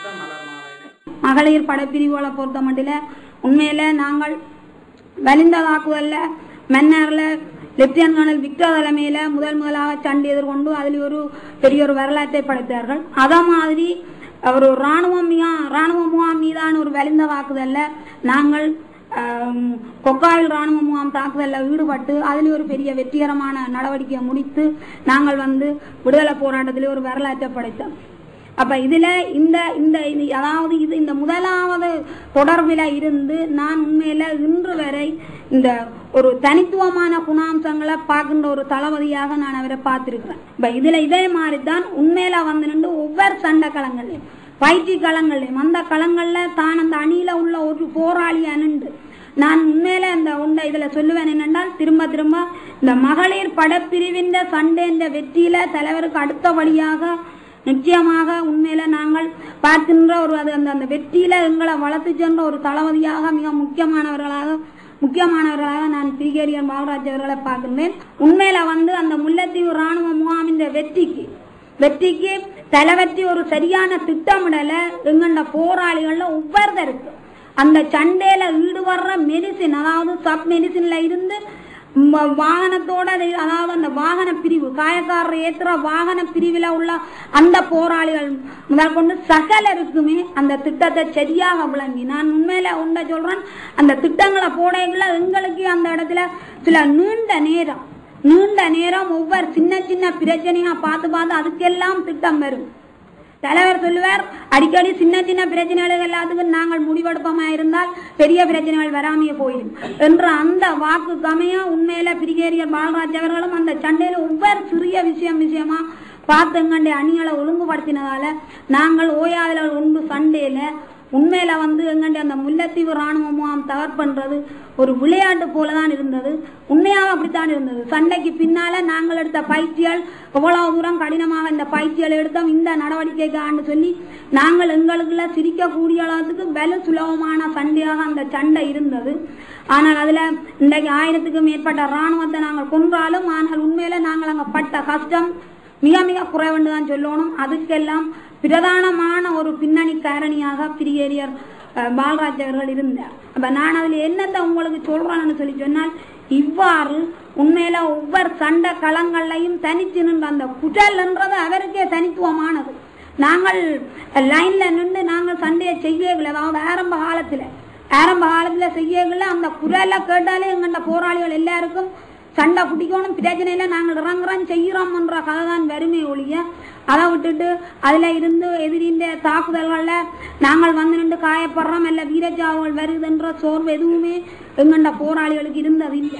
மகளிர் படைப்பிரிவுகளை பொறுத்த மட்டில் உண்மையில நாங்கள் வலிந்த தாக்குதலில் மன்னாரில் லெப்டினன்ட் கர்னல் விக்டர் தலைமையில முதல் முதலாக சண்டை எதிர்கொண்டு அதில் ஒரு பெரிய ஒரு வரலாற்றை படைத்தார்கள் அதே மாதிரி ஒரு இராணுவம் மீ- இராணுவ முகாம் மீதான ஒரு வலிந்த தாக்குதலில் நாங்கள் ஆம், கொக்காவில் இராணுவ முகாம் தாக்குதலில் ஈடுபட்டு அதில் ஒரு பெரிய வெற்றிகரமான நடவடிக்கையை முடித்து நாங்கள் வந்து விடுதலை போராட்டத்தில் ஒரு வரலாற்றை படைத்தோம் அப்ப இதுல இந்த இந்த இது- அதாவது இது இந்த முதலாவது தொடர்பில இருந்து நான் உண்மையில இன்று வரை இந்த ஒரு தனித்துவமான குணாம்சங்களை பார்க்கின்ற ஒரு தளபதியாக நான் அவரை பார்த்திருக்கிறேன் இப்ப இதுல இதே மாதிரி தான் உண்மையில வந்து நின்று ஒவ்வொரு சண்டை களங்களையும் பயிற்சி களங்களையும் அந்த களங்கள்ல தான் அந்த அணியில உள்ள ஒரு போராளியா நின்று நான் உண்மையில இந்த உண்டை இதுல சொல்லுவேன் என்னென்றால் திரும்ப திரும்ப இந்த மகளிர் படப்பிரிவின் சண்டை இந்த வெற்றியில தலைவருக்கு அடுத்தபடியாக நிச்சயமாக உண்மையில நாங்கள் பார்க்கின்ற ஒரு அது அந்த அந்த வெற்றியில எங்களை வளர்த்து சென்ற ஒரு தளபதியாக மிக முக்கியமானவர்களாக முக்கியமானவர்களாக நான் பிரிகேரியர் பாலராஜ் அவர்களை பார்க்கின்றேன் உண்மையில வந்து அந்த முல்லைத்தீவு ராணுவ முகாமின் வெற்றிக்கு வெற்றிக்கு தலைவற்றி ஒரு சரியான திட்டமிடலை எங்கண்ட போராளிகள்ல ஒவ்வொருத்தருக்கு அந்த சண்டையில ஈடுபடுற மெடிசின் அதாவது சப் மெடிசின்ல இருந்து ம- வாகனத்தோட அது- அதாவது அந்த வாகன பிரிவு காயக்காரர் ஏத்துற வாகன பிரிவில் உள்ள அந்த போராளிகள் முதல் கொண்டு சகலருக்குமே அந்த திட்டத்தை சரியாக விளங்கி நான் உண்மையில உண்ட சொல்றேன் அந்த திட்டங்களை போடைக்குள்ள எங்களுக்கு அந்த இடத்துல சில நீண்ட நேரம் நீண்ட நேரம் ஒவ்வொரு சின்ன சின்ன பிரச்சனையா பார்த்து பார்த்து அதுக்கெல்லாம் திட்டம் வரும் தலைவர் சொல்லுவார் அடிக்கடி சின்ன சின்ன பிரச்சனைகள் எல்லாத்துக்கும் நாங்கள் முடிவெடுப்போமா இருந்தால் பெரிய பிரச்சனைகள் வராமையே போயிடும் என்ற அந்த வாக்கு கமைய உண்மையில பிரிகேரியர் பாலராஜ் அவர்களும் அந்த சண்டையில ஒவ்வொரு சிறிய விஷயம் விஷயமா பார்த்து எங்கண்டைய அணிகளை ஒழுங்குபடுத்தினதால நாங்கள் ஓயாதல ஒன்று சண்டையில உண்மையில வந்து எங்கண்டைய அந்த முல்லைத்தீவு ராணுவ முகாம் தகர்ப்பன்றது ஒரு விளையாட்டு போலதான் இருந்தது உண்மையாக அப்படித்தான் இருந்தது சண்டைக்கு பின்னால நாங்கள் எடுத்த பயிற்சிகள் எவ்வளவு தூரம் கடினமாக இந்த பயிற்சிகள் எடுத்தோம் இந்த நடவடிக்கைக்கு ஆண்டு சொல்லி நாங்கள் எங்களுக்குள்ள சிரிக்கக்கூடிய அளவுக்கு வெல சுலபமான சண்டையாக அந்த சண்டை இருந்தது ஆனால் அதுல இன்றைக்கு ஆயிரத்துக்கு மேற்பட்ட ராணுவத்தை நாங்கள் கொன்றாலும் ஆனால் உண்மையில நாங்கள் அங்க பட்ட கஷ்டம் மிக மிக குறைவென்று தான் சொல்லணும் அதுக்கெல்லாம் பிரதானமான ஒரு பின்னணி காரணியாக பிரியரியர் அஹ், பாலராஜ் அவர்கள் இருந்தார் அப்ப நான் அதுல என்னத்தை உங்களுக்கு சொல்றேன்னு சொல்லி சொன்னால் இவ்வாறு உண்மையில ஒவ்வொரு சண்டை களங்கள்லையும் தனித்து நின்ற அந்த குடல் என்றது அவருக்கே தனித்துவமானது நாங்கள் லைன்ல நின்று நாங்கள் சண்டையை செய்யவில்லை அதாவது ஆரம்ப காலத்துல ஆரம்ப காலத்துல செய்யவில்லை அந்த குரலை கேட்டாலே எங்கண்ட போராளிகள் எல்லாருக்கும் சண்டை பிடிக்கணும் பிரச்சனையில நாங்கள் இறங்குறோம் செய்கிறோம்ன்ற கதை தான் வறுமை ஒழிய அதை விட்டுட்டு அதுல இருந்து எதிரின்ற தாக்குதல்கள்ல நாங்கள் வந்து நின்று காயப்படுறோம் இல்ல வீரச்சாவுகள் வருதுன்ற சோர்வு எதுவுமே எங்கண்ட போராளிகளுக்கு இருந்தது இல்லை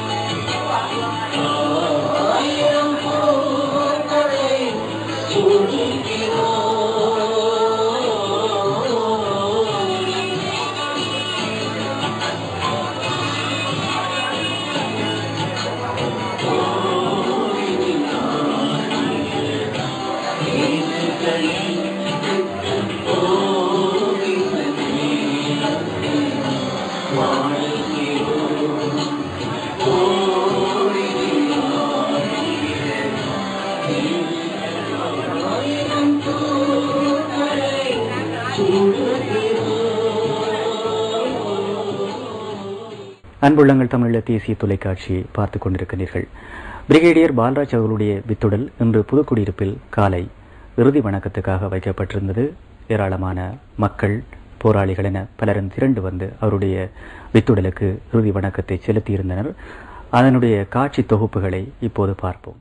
அன்புள்ளங்கள் தமிழீழ தேசிய தொலைக்காட்சியை பார்த்துக் கொண்டிருக்கிறீர்கள் பிரிகேடியர் பாலராஜ் அவர்களுடைய வித்துடல் இன்று புதுக்குடியிருப்பில் காலை இறுதி வணக்கத்துக்காக வைக்கப்பட்டிருந்தது ஏராளமான மக்கள் போராளிகள் என பலரும் திரண்டு வந்து அவருடைய வித்துடலுக்கு இறுதி வணக்கத்தை செலுத்தியிருந்தனர் அதனுடைய காட்சி தொகுப்புகளை இப்போது பார்ப்போம்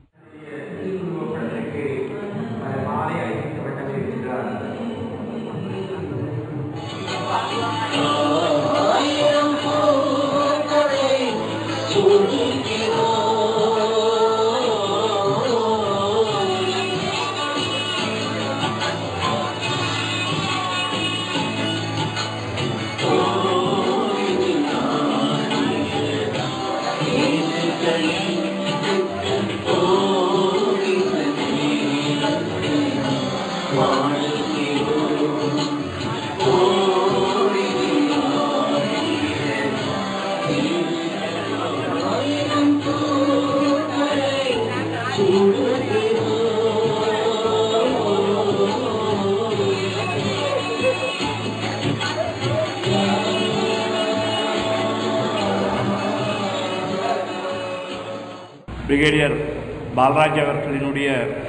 பிரிகேடியர் பாலராஜ் அவர்களினுடைய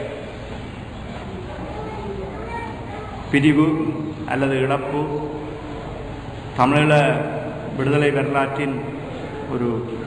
பிரிவு அல்லது இழப்பு தமிழீழ விடுதலை வரலாற்றின் ஒரு